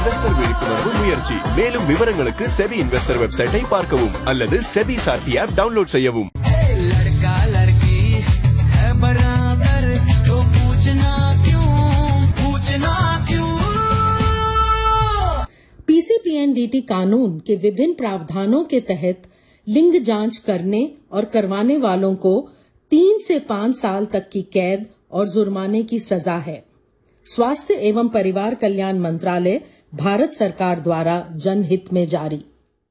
investor விழிப்புணர்வு முயற்சி மேலும் விவரங்களுக்கு செபி இன்வெஸ்டர் வெப்சைட்டை பார்க்கவும் அல்லது செபி சார்த்தி ஆப் டவுன்லோட் செய்யவும் लड़का लड़की है बराबर तो पूछना क्यों पूछना क्यों पीसीपीएनडीटी कानून के विभिन्न प्रावधानों के तहत लिंग जांच करने और करवाने वालों को तीन से पांच साल तक की कैद और जुर्माने की सजा है स्वास्थ्य एवं परिवार कल्याण मंत्रालय भारत सरकार द्वारा जनहित में जारी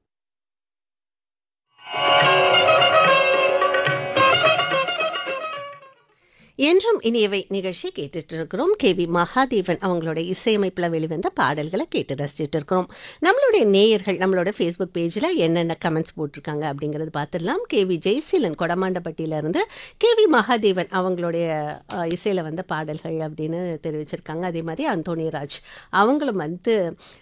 என்றும் இனியவை நிகழ்ச்சி கேட்டுட்டு இருக்கிறோம் கே வி மகாதேவன் அவங்களோட இசையமைப்பில் வெளிவந்த பாடல்களை கேட்டு ரசிச்சுட்டு இருக்கிறோம் நம்மளுடைய நேயர்கள் நம்மளோட ஃபேஸ்புக் பேஜில் என்னென்ன கமெண்ட்ஸ் போட்டிருக்காங்க அப்படிங்கிறது பார்த்துடலாம் கே வி ஜெய்சீலன் கொடமாண்டப்பட்டியிலேருந்து கே வி மகாதேவன் அவங்களுடைய இசையில் வந்த பாடல்கள் அப்படின்னு தெரிவிச்சிருக்காங்க அதே மாதிரி அந்தோனிராஜ் அவங்களும் வந்து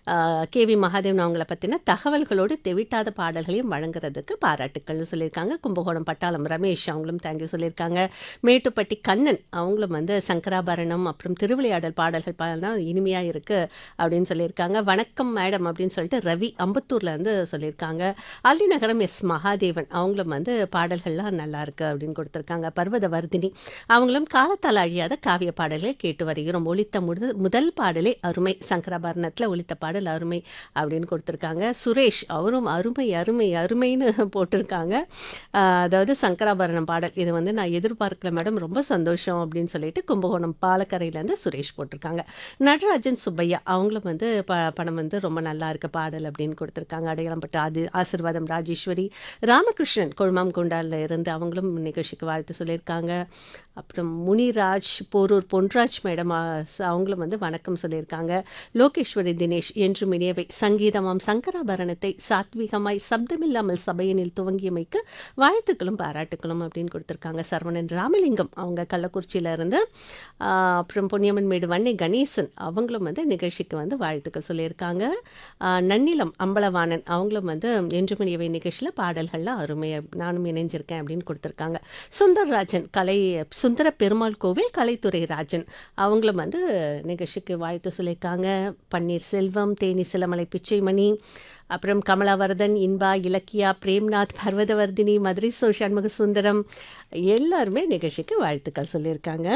கே வி மகாதேவன் அவங்கள பற்றின தகவல்களோடு தெவிட்டாத பாடல்களையும் வழங்குறதுக்கு பாராட்டுக்கள்னு சொல்லியிருக்காங்க கும்பகோணம் பட்டாளம் ரமேஷ் அவங்களும் தேங்க்யூ சொல்லியிருக்காங்க மேட்டுப்பட்டி கண்ணன் அவங்களும் வந்து சங்கராபரணம் அப்புறம் திருவிளையாடல் பாடல்கள் பாடலாம் இனிமையாக இருக்குது அப்படின்னு சொல்லியிருக்காங்க வணக்கம் மேடம் அப்படின்னு சொல்லிட்டு ரவி அம்பத்தூர்ல இருந்து சொல்லியிருக்காங்க அள்ளிநகரம் எஸ் மகாதேவன் அவங்களும் வந்து பாடல்கள்லாம் நல்லா இருக்கு அப்படின்னு கொடுத்துருக்காங்க பர்வத வர்தினி அவங்களும் காலத்தால் அழியாத காவிய பாடல்களை கேட்டு வருகிறோம் ஒலித்த முதல் முதல் பாடலே அருமை சங்கராபரணத்தில் ஒலித்த பாடல் அருமை அப்படின்னு கொடுத்துருக்காங்க சுரேஷ் அவரும் அருமை அருமை அருமைன்னு போட்டிருக்காங்க ஆஹ் அதாவது சங்கராபரணம் பாடல் இது வந்து நான் எதிர்பார்க்கல மேடம் ரொம்ப சந்தோஷம் அப்படின்னு சொல்லிட்டு கும்பகோணம் பாலக்கரையிலேருந்து சுரேஷ் போட்டிருக்காங்க நடராஜன் சுப்பையா அவங்களும் வந்து ப படம் வந்து ரொம்ப நல்லா இருக்கு பாடல் அப்படின்னு கொடுத்துருக்காங்க அடையாளம்பட்டு அது ஆசிர்வாதம் ராஜேஸ்வரி ராமகிருஷ்ணன் கொழுமாம்குண்டால இருந்து அவங்களும் நிகழ்ச்சிக்கு வாழ்த்து சொல்லியிருக்காங்க அப்புறம் முனிராஜ் போரூர் பொன்ராஜ் மேடம் ஆ, ச- அவங்களும் வந்து வணக்கம் சொல்லியிருக்காங்க லோகேஸ்வரி தினேஷ் என்றும் இனியவை சங்கீதமாம் சங்கராபரணத்தை சாத்வீகமாய் சப்தமில்லாமல் சபையினில் துவங்கியமைக்கு வாழ்த்துக்களும் பாராட்டுக்களும் அப்படின்னு கொடுத்துருக்காங்க சரவணன் ராமலிங்கம் அவங்க கள்ளக்குறிச்சியில இருந்து ஆ, அப்புறம் பொன்னியம்மன் மேடு வன்னி கணேசன் அவங்களும் வந்து நிகழ்ச்சிக்கு வந்து வாழ்த்துக்கள் சொல்லியிருக்காங்க ஆ, நன்னிலம் அம்பலவாணன் அவங்களும் வந்து என்றும் இனியவை நிகழ்ச்சியில் பாடல்கள்லாம் அருமையாக நானும் இணைஞ்சிருக்கேன் அப்படின்னு கொடுத்துருக்காங்க சுந்தர்ராஜன் கலை சுந்தர பெருமாள் கோவில் கலைத்துறை ராஜன் அவங்களும் வந்து நிகழ்ச்சிக்கு வாழ்த்து சொல்லியிருக்காங்க பன்னீர் செல்வம் தேனி சிலமலை பிச்சைமணி அப்புறம் கமலாவர்தன் இன்பா இலக்கியா பிரேம்நாத் பர்வதவர்தினி மதுரை சோ சண்முக சுந்தரம் எல்லாருமே நிகழ்ச்சிக்கு வாழ்த்துக்கள் சொல்லியிருக்காங்க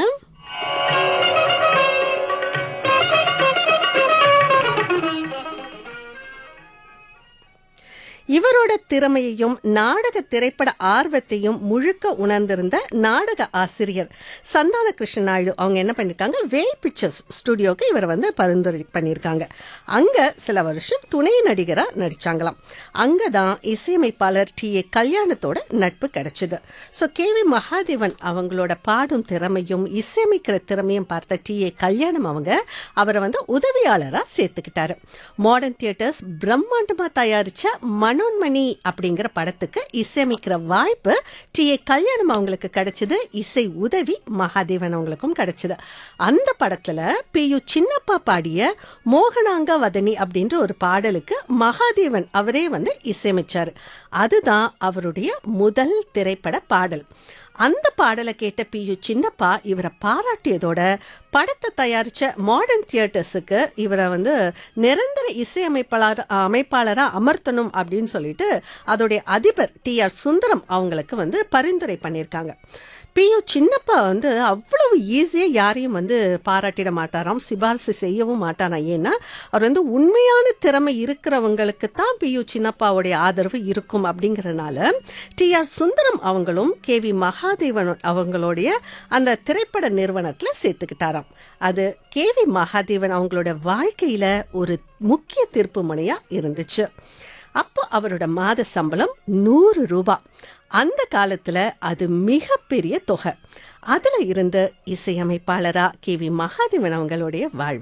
இவரோட திறமையையும் நாடக திரைப்பட ஆர்வத்தையும் முழுக்க உணர்ந்திருந்த நாடக ஆசிரியர் சந்தான கிருஷ்ண நாயுடு அவங்க என்ன பண்ணியிருக்காங்க வேல் பிக்சர்ஸ் ஸ்டுடியோக்கு இவரை வந்து பரிந்துரை பண்ணியிருக்காங்க அங்கே சில வருஷம் துணை நடிகராக நடிச்சாங்களாம் அங்கே தான் இசையமைப்பாளர் டி ஏ கல்யாணத்தோட நட்பு கிடைச்சிது ஸோ கே வி மகாதேவன் அவங்களோட பாடும் திறமையும் இசையமைக்கிற திறமையும் பார்த்த டி ஏ கல்யாணம் அவங்க அவரை வந்து உதவியாளராக சேர்த்துக்கிட்டாரு மாடர்ன் தியேட்டர்ஸ் பிரம்மாண்டமாக தயாரிச்ச மனோன்மணி அப்படிங்கிற படத்துக்கு இசையமைக்கிற வாய்ப்பு டி ஏ கல்யாணம் அவங்களுக்கு கிடைச்சது இசை உதவி மகாதேவன் அவங்களுக்கும் கிடைச்சது அந்த படத்துல பி யு சின்னப்பா பாடிய மோகனாங்க வதனி அப்படின்ற ஒரு பாடலுக்கு மகாதேவன் அவரே வந்து இசையமைச்சாரு அதுதான் அவருடைய முதல் திரைப்பட பாடல் அந்த பாடலை கேட்ட பி யு சின்னப்பா இவரை பாராட்டியதோட படத்தை தயாரிச்ச மாடர்ன் தியேட்டர்ஸுக்கு இவரை வந்து நிரந்தர இசையமைப்பாளர் அமைப்பாளராக அமர்த்தணும் அப்படின்னு சொல்லிட்டு அதோடைய அதிபர் டி ஆர் சுந்தரம் அவங்களுக்கு வந்து பரிந்துரை பண்ணியிருக்காங்க பி யு சின்னப்பா வந்து அவ்வளவு ஈஸியாக யாரையும் வந்து பாராட்டிட மாட்டாராம் சிபாரிசு செய்யவும் மாட்டாராம் ஏன்னா அவர் வந்து உண்மையான திறமை இருக்கிறவங்களுக்கு தான் பி யு சின்னப்பாவுடைய ஆதரவு இருக்கும் அப்படிங்கறனால டி ஆர் சுந்தரம் அவங்களும் கே வி மகாதேவன் அவங்களுடைய அந்த திரைப்பட நிறுவனத்தில் சேர்த்துக்கிட்டாராம் அது கே வி மகாதேவன் அவங்களோட வாழ்க்கையில் ஒரு முக்கிய திருப்பு முனையாக இருந்துச்சு அப்போ அவரோட மாத சம்பளம் நூறு ரூபாய் அந்த காலத்துல அது மிகப்பெரிய தொகை அதுல இருந்து இசையமைப்பாளரா கே வி மகாதேவன் அவங்களுடைய வாழ்வு